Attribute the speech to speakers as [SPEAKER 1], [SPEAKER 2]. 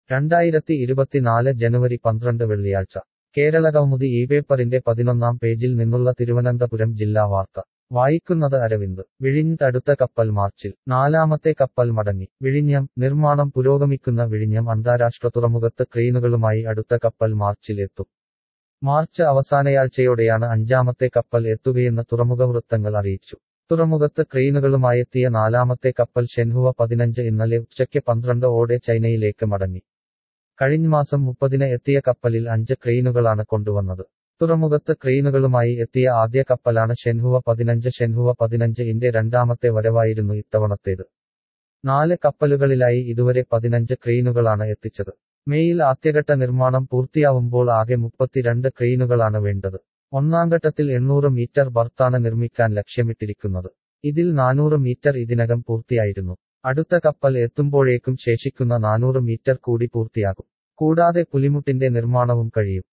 [SPEAKER 1] രണ്ടായിരത്തി ഇരുപത്തിനാല് ജനുവരി പന്ത്രണ്ട് വെള്ളിയാഴ്ച കേരളകൗമുദി ഈ പേപ്പറിന്റെ പതിനൊന്നാം പേജിൽ നിന്നുള്ള തിരുവനന്തപുരം ജില്ലാ വാർത്ത വായിക്കുന്നത് അരവിന്ദ് വിഴിഞ്ഞ് അടുത്ത കപ്പൽ മാർച്ചിൽ നാലാമത്തെ കപ്പൽ മടങ്ങി വിഴിഞ്ഞം നിർമ്മാണം പുരോഗമിക്കുന്ന വിഴിഞ്ഞം അന്താരാഷ്ട്ര തുറമുഖത്ത് ക്രെയിനുകളുമായി അടുത്ത കപ്പൽ മാർച്ചിൽ എത്തും മാർച്ച് അവസാനയാഴ്ചയോടെയാണ് അഞ്ചാമത്തെ കപ്പൽ എത്തുകയെന്ന് തുറമുഖ വൃത്തങ്ങൾ അറിയിച്ചു തുറമുഖത്ത് ക്രെയിനുകളുമായെത്തിയ നാലാമത്തെ കപ്പൽ ഷെൻഹുവ പതിനഞ്ച് ഇന്നലെ ഉച്ചയ്ക്ക് പന്ത്രണ്ട് ഓടെ ചൈനയിലേക്ക് മടങ്ങി കഴിഞ്ഞ മാസം മുപ്പതിന് എത്തിയ കപ്പലിൽ അഞ്ച് ക്രെയിനുകളാണ് കൊണ്ടുവന്നത് തുറമുഖത്ത് ക്രെയിനുകളുമായി എത്തിയ ആദ്യ കപ്പലാണ് ഷെൻഹുവ പതിനഞ്ച് ഷെൻഹുവ പതിനഞ്ച് ഇന്റെ രണ്ടാമത്തെ വരവായിരുന്നു ഇത്തവണത്തേത് നാല് കപ്പലുകളിലായി ഇതുവരെ പതിനഞ്ച് ക്രെയിനുകളാണ് എത്തിച്ചത് മേയിൽ ആദ്യഘട്ട നിർമ്മാണം പൂർത്തിയാവുമ്പോൾ ആകെ മുപ്പത്തിരണ്ട് ക്രെയിനുകളാണ് വേണ്ടത് ഒന്നാം ഘട്ടത്തിൽ എണ്ണൂറ് മീറ്റർ ബർത്താണ് നിർമ്മിക്കാൻ ലക്ഷ്യമിട്ടിരിക്കുന്നത് ഇതിൽ നാനൂറ് മീറ്റർ ഇതിനകം പൂർത്തിയായിരുന്നു അടുത്ത കപ്പൽ എത്തുമ്പോഴേക്കും ശേഷിക്കുന്ന നാനൂറ് മീറ്റർ കൂടി പൂർത്തിയാകും കൂടാതെ പുലിമുട്ടിന്റെ നിർമ്മാണവും കഴിയും